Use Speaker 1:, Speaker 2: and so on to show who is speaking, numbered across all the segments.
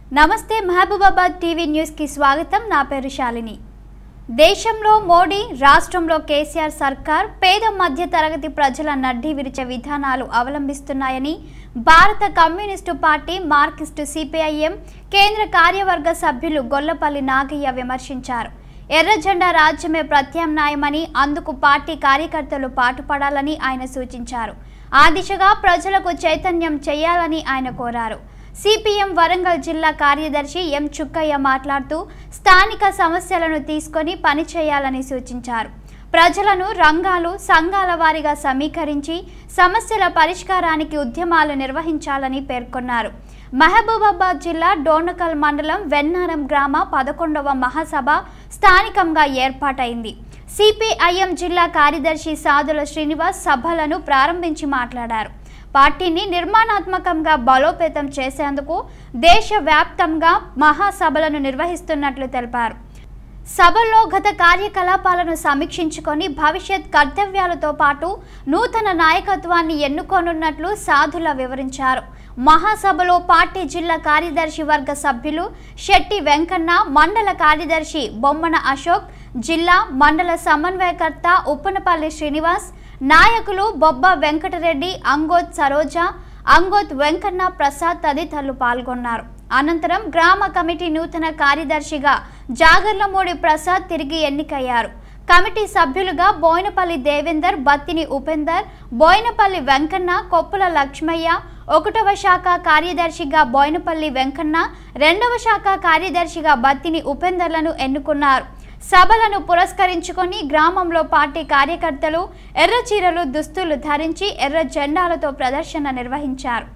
Speaker 1: నమస్తే మహబూబాబాద్ టీవీ న్యూస్కి స్వాగతం నా పేరు శాలిని దేశంలో మోడీ రాష్ట్రంలో కేసీఆర్ సర్కార్ పేద మధ్య తరగతి ప్రజల నడ్డి విరిచే విధానాలు అవలంబిస్తున్నాయని భారత కమ్యూనిస్టు పార్టీ మార్కిస్టు సిపిఐఎం కేంద్ర కార్యవర్గ సభ్యులు గొల్లపల్లి నాగయ్య విమర్శించారు ఎర్ర జెండా రాజ్యమే ప్రత్యామ్నాయమని అందుకు పార్టీ కార్యకర్తలు పాటుపడాలని ఆయన సూచించారు ఆ దిశగా ప్రజలకు చైతన్యం చేయాలని ఆయన కోరారు సిపిఎం వరంగల్ జిల్లా కార్యదర్శి ఎం చుక్కయ్య మాట్లాడుతూ స్థానిక సమస్యలను తీసుకొని పనిచేయాలని సూచించారు ప్రజలను రంగాలు సంఘాల వారీగా సమీకరించి సమస్యల పరిష్కారానికి ఉద్యమాలు నిర్వహించాలని పేర్కొన్నారు మహబూబాబాద్ జిల్లా డోనకల్ మండలం వెన్నారం గ్రామ పదకొండవ మహాసభ స్థానికంగా ఏర్పాటైంది సిపిఐఎం జిల్లా కార్యదర్శి సాదుల శ్రీనివాస్ సభలను ప్రారంభించి మాట్లాడారు పార్టీని నిర్మాణాత్మకంగా బలోపేతం చేసేందుకు దేశవ్యాప్తంగా మహాసభలను నిర్వహిస్తున్నట్లు తెలిపారు సభల్లో గత కార్యకలాపాలను సమీక్షించుకొని భవిష్యత్ కర్తవ్యాలతో పాటు నూతన నాయకత్వాన్ని ఎన్నుకోనున్నట్లు సాధుల వివరించారు మహాసభలో పార్టీ జిల్లా కార్యదర్శి వర్గ సభ్యులు శెట్టి వెంకన్న మండల కార్యదర్శి బొమ్మన అశోక్ జిల్లా మండల సమన్వయకర్త ఉప్పనపల్లి శ్రీనివాస్ నాయకులు బొబ్బ వెంకటరెడ్డి అంగోత్ సరోజ అంగోత్ వెంకన్న ప్రసాద్ తదితరులు పాల్గొన్నారు అనంతరం గ్రామ కమిటీ నూతన కార్యదర్శిగా జాగర్లమూడి ప్రసాద్ తిరిగి ఎన్నికయ్యారు కమిటీ సభ్యులుగా బోయినపల్లి దేవేందర్ బత్తిని ఉపేందర్ బోయినపల్లి వెంకన్న కొప్పుల లక్ష్మయ్య ఒకటవ శాఖ కార్యదర్శిగా బోయినపల్లి వెంకన్న రెండవ శాఖ కార్యదర్శిగా బత్తిని ఉపేందర్లను ఎన్నుకున్నారు సభలను పురస్కరించుకొని గ్రామంలో పార్టీ కార్యకర్తలు ఎర్ర చీరలు దుస్తులు ధరించి ఎర్ర జెండాలతో ప్రదర్శన నిర్వహించారు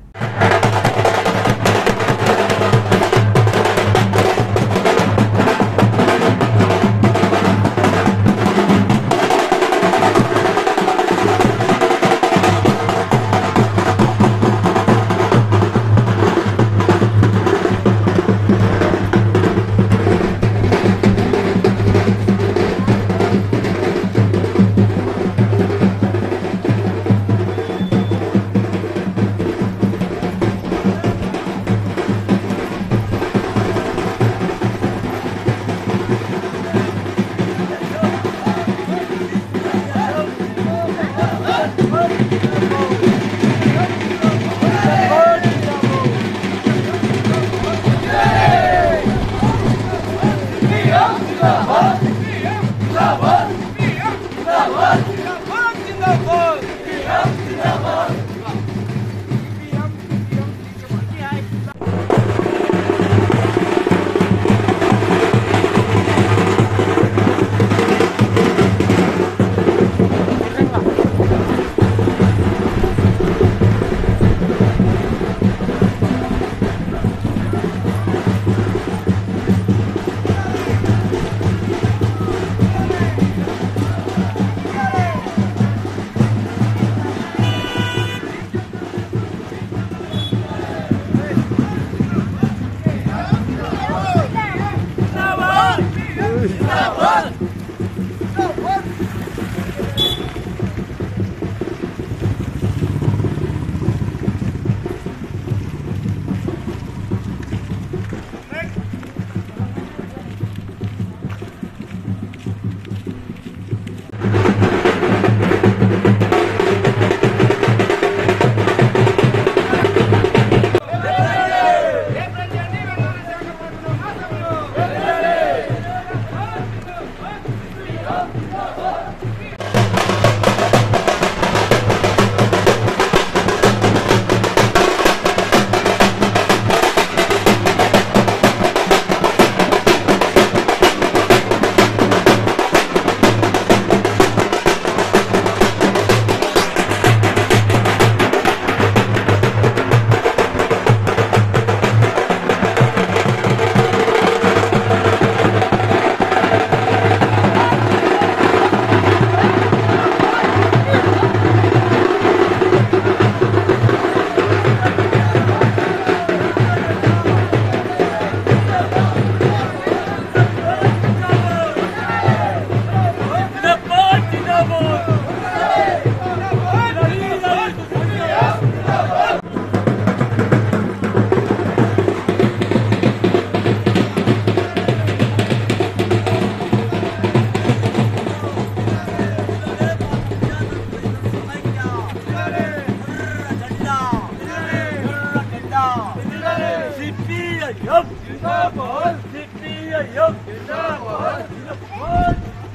Speaker 2: సిపిఐఎం జిందాబాద్ సిపిఐఎం జిందాబాద్ జిందాబాద్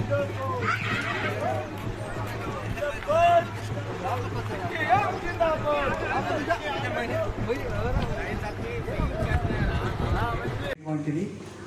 Speaker 2: జిందాబాద్
Speaker 3: వంటిది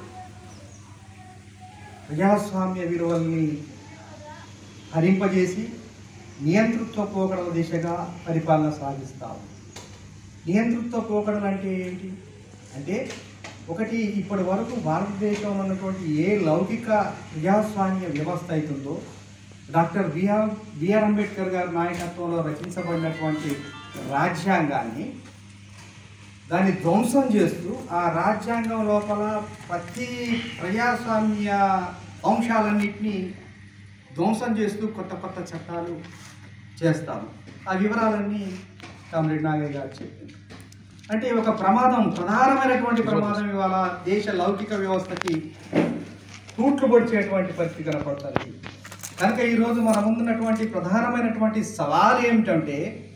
Speaker 3: ప్రజాస్వామ్య విలువల్ని హరింపజేసి నియంతృత్వ పోకడల దిశగా పరిపాలన సాగిస్తాము నియంతృత్వ పోకడలు అంటే ఏంటి అంటే ఒకటి ఇప్పటి వరకు భారతదేశంలో ఉన్నటువంటి ఏ లౌకిక ప్రజాస్వామ్య వ్యవస్థ అవుతుందో డాక్టర్ బిఆర్ బిఆర్ అంబేద్కర్ గారి నాయకత్వంలో రచించబడినటువంటి రాజ్యాంగాన్ని దాన్ని ధ్వంసం చేస్తూ ఆ రాజ్యాంగం లోపల ప్రతి ప్రజాస్వామ్య అంశాలన్నింటినీ ధ్వంసం చేస్తూ కొత్త కొత్త చట్టాలు చేస్తాము ఆ వివరాలన్నీ కామ్రేడ్ నాగయ్య గారు చెప్పింది అంటే ఒక ప్రమాదం ప్రధానమైనటువంటి ప్రమాదం ఇవాళ దేశ లౌకిక వ్యవస్థకి తూట్లు పొడిచేటువంటి పరిస్థితి కనపడుతుంది కనుక ఈరోజు మన ముందున్నటువంటి ప్రధానమైనటువంటి సవాల్ ఏమిటంటే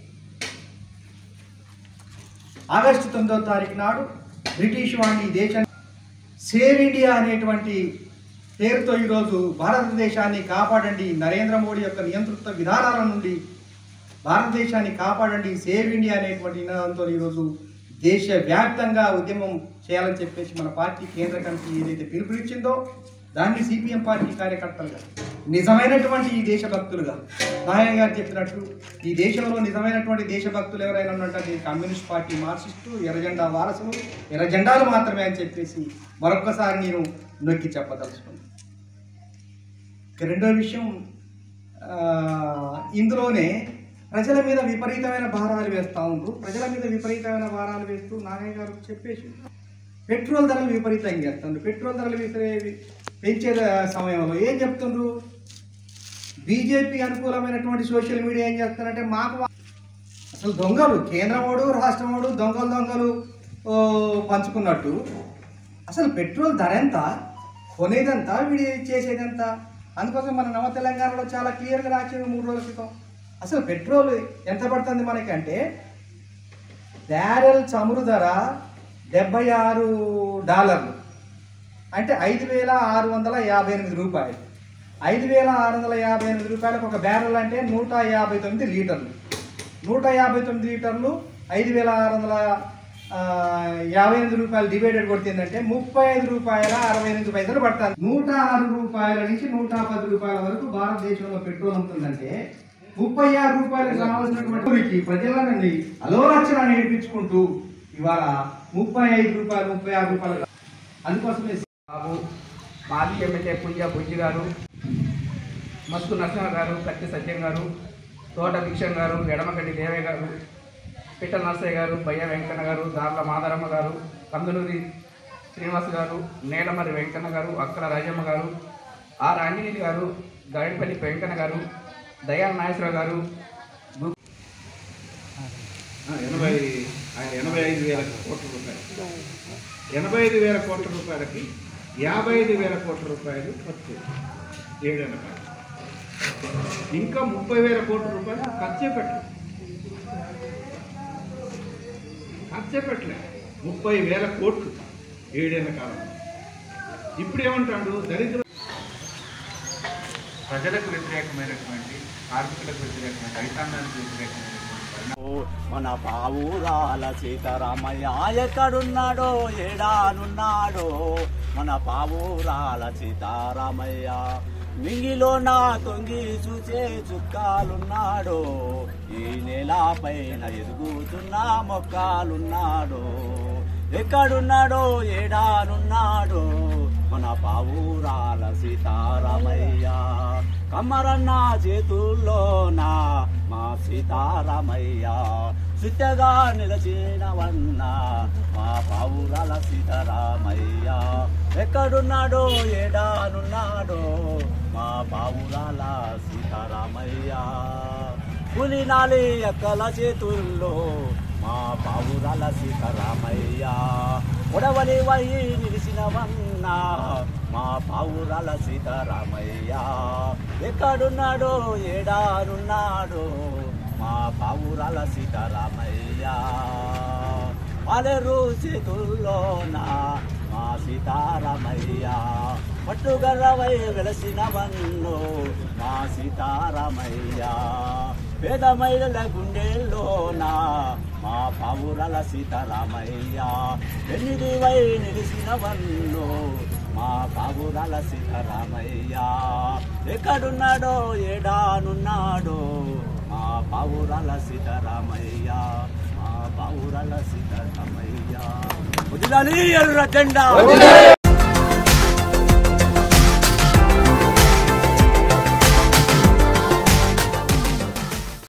Speaker 3: ఆగస్టు తొమ్మిదవ తారీఖు నాడు బ్రిటిష్ వాడిని ఈ దేశం సేవ్ ఇండియా అనేటువంటి పేరుతో ఈరోజు భారతదేశాన్ని కాపాడండి నరేంద్ర మోడీ యొక్క నియంతృత్వ విధానాల నుండి భారతదేశాన్ని కాపాడండి సేవ్ ఇండియా అనేటువంటి నినాదంతో ఈరోజు దేశవ్యాప్తంగా ఉద్యమం చేయాలని చెప్పేసి మన పార్టీ కేంద్ర కమిటీ ఏదైతే పిలుపునిచ్చిందో దాన్ని సిపిఎం పార్టీ కార్యకర్తలుగా నిజమైనటువంటి ఈ దేశభక్తులుగా నాయక్ గారు చెప్పినట్లు ఈ దేశంలో నిజమైనటువంటి దేశభక్తులు ఎవరైనా ఉన్నట్టు కమ్యూనిస్ట్ పార్టీ మార్క్సిస్టు ఎర్రజెండా వారసులు ఎర్రజెండాలు మాత్రమే అని చెప్పేసి మరొక్కసారి నేను నొక్కి చెప్పదలుచుకున్నాను ఇక రెండో విషయం ఆ, ఇందులోనే ప్రజల మీద విపరీతమైన భారాలు వేస్తూ ఉంటూ ప్రజల మీద విపరీతమైన భారాలు వేస్తూ నాగయ్య గారు చెప్పేసి పెట్రోల్ ధరలు విపరీతంగా చేస్తుండ్రు పెట్రోల్ ధరలు విపరీ పెంచే సమయంలో ఏం చెప్తుండ్రు బీజేపీ అనుకూలమైనటువంటి సోషల్ మీడియా ఏం చేస్తారంటే మాకు వా- అసలు దొంగలు కేంద్రమోడు రాష్ట్రమోడు దొంగలు దొంగలు ఓ, పంచుకున్నట్టు అసలు పెట్రోల్ ధర ఎంత కొనేదంత వీడి చేసేదంత అందుకోసం మన నవ తెలంగాణలో చాలా క్లియర్గా రాశారు మూడు రోజుల క్రితం అసలు పెట్రోల్ ఎంత పడుతుంది మనకి అంటే బ్యారెల్ చమురు ధర డెబ్బై ఆరు డాలర్లు అంటే ఐదు వేల ఆరు వందల యాభై ఎనిమిది రూపాయలు ఐదు వేల ఆరు వందల యాభై ఎనిమిది రూపాయలకు ఒక బ్యారెల్ అంటే నూట యాభై తొమ్మిది లీటర్లు నూట యాభై తొమ్మిది లీటర్లు ఐదు వేల ఆరు వందల ఆ, యాభై ఎనిమిది రూపాయలు డివైడెడ్ కొడుతుందంటే ముప్పై ఐదు రూపాయల అరవై ఎనిమిది పైసలు పడుతుంది నూట ఆరు రూపాయల నుంచి నూట పది రూపాయల వరకు భారతదేశంలో పెట్రోల్ ఉంటుందంటే ముప్పై ఆరు రూపాయలకు రావాల్సినటువంటి ఊరికి ప్రజలని అలోరచన నేర్పించుకుంటూ ఇవాళ ముప్పై ఐదు రూపాయలు ముప్పై ఆరు రూపాయలు అందుకోసమే
Speaker 4: బాబు మాజీ ఎమ్మెల్యే పుంజ బుజ్జి గారు మస్తు నరసింహ గారు కత్తి సత్యం గారు తోట భిక్షం గారు ఎడమగడ్డి దేవయ్య గారు పిట్ట నరసయ్య గారు బయ్య వెంకన్న గారు దార్ల మాదారమ్మ గారు కందులూరి శ్రీనివాస్ గారు నేలమరి వెంకన్న గారు అక్కల రాజమ్మ గారు ఆర్ ఆంజనేయులు గారు గాడిపల్లి వెంకన్న గారు దయా నాగేశ్వరరావు గారు గు-
Speaker 5: ఆ, ఎనభై ఆయన ఎనభై ఐదు వేల కోట్ల రూపాయలు ఎనభై ఐదు వేల కోట్ల రూపాయలకి యాభై ఐదు వేల కోట్ల రూపాయలు ఖర్చు ఏడెనభై ఇంకా ముప్పై వేల కోట్ల రూపాయలు ఖర్చే పెట్టలేదు ఖర్చే పెట్టలేదు ముప్పై వేల కోట్లు ఏడేళ్ల కాలంలో ఇప్పుడు ఏమంటాడు దరిద్ర
Speaker 6: ప్రజలకు వ్యతిరేకమైనటువంటి కార్మికులకు వ్యతిరేకమైన రైతాంగానికి వ్యతిరేకమైనటువంటి పరిణామాలు
Speaker 2: మన పావురాల సీతారామయ్య ఎక్కడున్నాడో ఏడానున్నాడో మన పావురాల సీతారామయ్య మింగిలో నా తొంగి చూసే చుక్కాలున్నాడో ఈ నేల పైన ఎదుగుతున్న మొక్కాలున్నాడో ఎక్కడున్నాడో ఏడానున్నాడో మన పావురాల సీతారామయ్య కమ్మరన్న చేతుల్లోన మా సీతారామయ్య సుత్తగా నిలచినవన్న మా పావురాల సీతారామయ్య ఎక్కడున్నాడో ఏడానున్నాడో మా పావురాల సీతారామయ్య పులినాలి అక్కల చేతుల్లో మా పావురాల సీతారామయ్య ఉడవలి వై నిలిచినవన్న మా పావురాల సీతారామయ్య ఎక్కడున్నాడో ఏడానున్నాడో మా పావురాల సీతారామయ్య పాలేరు చేతుల్లోన మా సీతారామయ్య పట్టుగర్రవై వెలసిన వన్ను మా సీతారామయ్య పేద మహిళల గుండెల్లోన మా పావురల సీతారామయ్య ఎన్నిదివై నిలిసిన వన్ను మా పావురల సీతారామయ్య ఎక్కడున్నాడో ఏడానున్నాడో మా పావురల సీతారామయ్య మా పావురల సీతారామయ్య వదిలాలి ఎర్ర జెండా